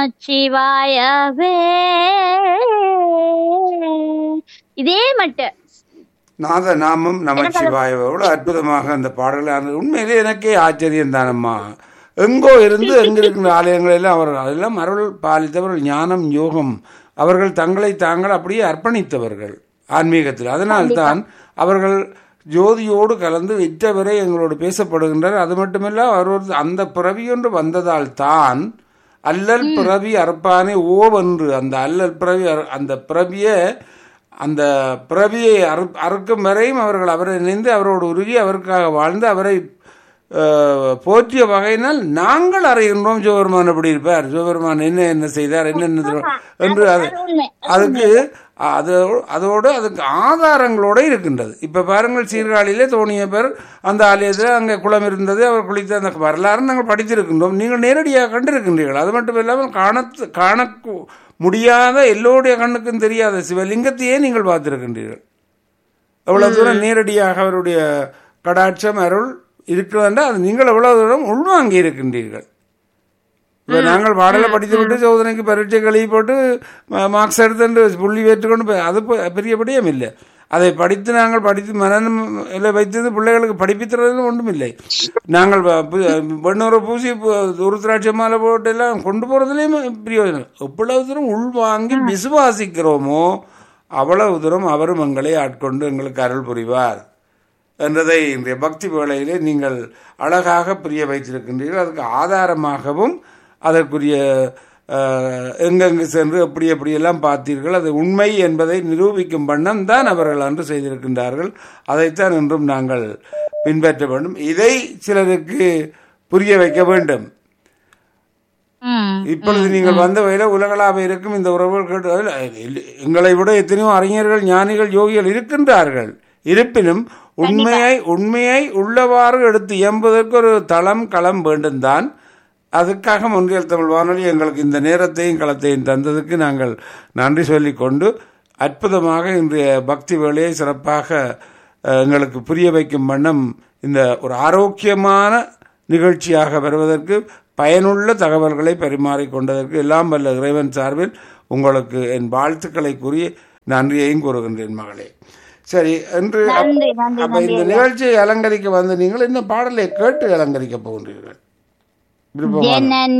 நமச்சிவாயவே இதே மட்டும் நாத நாமம் நமச்சிவாய எவ்வளவு அற்புதமாக அந்த பாடல்கள் அந்த உண்மையிலே எனக்கே ஆச்சரியம் தானம்மா எங்கோ இருந்து எங்க இருக்கிற ஆலயங்கள் எல்லாம் அவர்கள் அதெல்லாம் அருள் பாலித்தவர்கள் ஞானம் யோகம் அவர்கள் தங்களை தாங்கள் அப்படியே அர்ப்பணித்தவர்கள் ஆன்மீகத்தில் அதனால்தான் அவர்கள் ஜோதியோடு கலந்து இற்றவரை எங்களோடு பேசப்படுகின்றனர் அது மட்டுமல்ல அவர் ஒரு- அந்த பிறவியொன்று வந்ததால் தான் அல்லல் பிறவி அறுப்பானே ஓவென்று அந்த அல்லல் பிறவி அறு- அந்த பிறவியை அந்த பிறவியை அறு அறுக்கும் வரையும் அவர்கள் அவரை நினைந்து அவரோடு உருகி அவருக்காக வாழ்ந்து அவரை அஹ், போற்றிய வகையினால் நாங்கள் அறிகின்றோம் சிவபெருமான் எப்படி இருப்பார் சிவபெருமான் என்ன என்ன செய்தார் என்னென்ன திரு- என்று அது உண்மை அதுக்கு அது அதோடு அதுக்கு ஆதாரங்களோட இருக்கின்றது இப்ப பாருங்கள் சீர்காழியிலே தோணிய பேர் அந்த ஆலயத்தில் அங்கே குளம் இருந்தது அவர் குளித்த அந்த வரலாறு நாங்கள் படித்திருக்கின்றோம் நீங்கள் நேரடியாக கண்டிருக்கின்றீர்கள் அது மட்டும் இல்லாமல் காணத்து காண முடியாத எல்லோருடைய கண்ணுக்கும் தெரியாத சிவலிங்கத்தையே நீங்கள் பார்த்திருக்கின்றீர்கள் எவ்வளவு தூரம் நேரடியாக அவருடைய கடாட்சம் அருள் இருக்கிறதா அது நீங்கள் எவ்வளவு தூரம் உள்வாங்கி இருக்கின்றீர்கள் இப்ப நாங்கள் பாடலை படித்து விட்டு சோதனைக்கு பரீட்சை கழுவி போட்டு மார்க்ஸ் எடுத்து புள்ளி பெற்றுக்கொண்டு போய் அது பெ- பெரிய படியம் இல்லை அதை படித்து நாங்கள் படித்து மனநம் இல்லை வைத்தது பிள்ளைகளுக்கு படிப்பித்துறது ஒன்றும் இல்லை நாங்கள் வ- பு- வெண்ணூரை பூசி பு- உருத்திராட்ச மாலை போட்டு எல்லாம் கொண்டு போகிறதுலேயும் பிரயோஜனம் எவ்வளவு தூரம் உள்வாங்கி விசுவாசிக்கிறோமோ அவ்வளவு தூரம் அவரும் எங்களை ஆட்கொண்டு எங்களுக்கு அருள் புரிவார் என்றதை இன்றைய பக்தி வேளையிலே நீங்கள் அழகாக புரிய வைத்திருக்கின்றீர்கள் அதுக்கு ஆதாரமாகவும் அதற்குரிய அஹ், எங்கெங்கு சென்று எப்படி எப்படியெல்லாம் பார்த்தீர்கள் அது உண்மை என்பதை நிரூபிக்கும் வண்ணம் தான் அவர்கள் அன்று செய்திருக்கின்றார்கள் அதைத்தான் இன்றும் நாங்கள் பின்பற்ற வேண்டும் இதை சிலருக்கு புரிய வைக்க வேண்டும் ம் இப்பொழுது நீங்கள் வந்த வகையில உலகளாவ இருக்கும் இந்த உறவுகள் கேட்டு அதில் இல்ல- எங்களை விட எத்தனையோ அறிஞர்கள் ஞானிகள் யோகிகள் இருக்கின்றார்கள் இருப்பினும் உண்மையை உண்மையை உள்ளவாறு எடுத்து இயம்புவதற்கு ஒரு தளம் களம் வேண்டும் தான் அதுக்காக ஒன்றியல் தமிழ் வானொலி எங்களுக்கு இந்த நேரத்தையும் களத்தையும் தந்ததுக்கு நாங்கள் நன்றி சொல்லிக் கொண்டு அற்புதமாக இன்றைய பக்தி வேலையை சிறப்பாக அஹ், எங்களுக்கு புரிய வைக்கும் வண்ணம் இந்த ஒரு ஆரோக்கியமான நிகழ்ச்சியாக வருவதற்கு பயனுள்ள தகவல்களை பரிமாறிக்கொண்டதற்கு எல்லாம் வல்ல இறைவன் சார்பில் உங்களுக்கு என் வாழ்த்துக்களை கூறி நன்றியையும் கூறுகின்றேன் மகளே சரி என்று அப்- நன்றி நன்றி அப்ப இந்த நிகழ்ச்சியை அலங்கரிக்க வந்து நீங்கள் இந்த பாடலை கேட்டு அலங்கரிக்க போகின்றீர்கள் விருப்பமான ஜனனி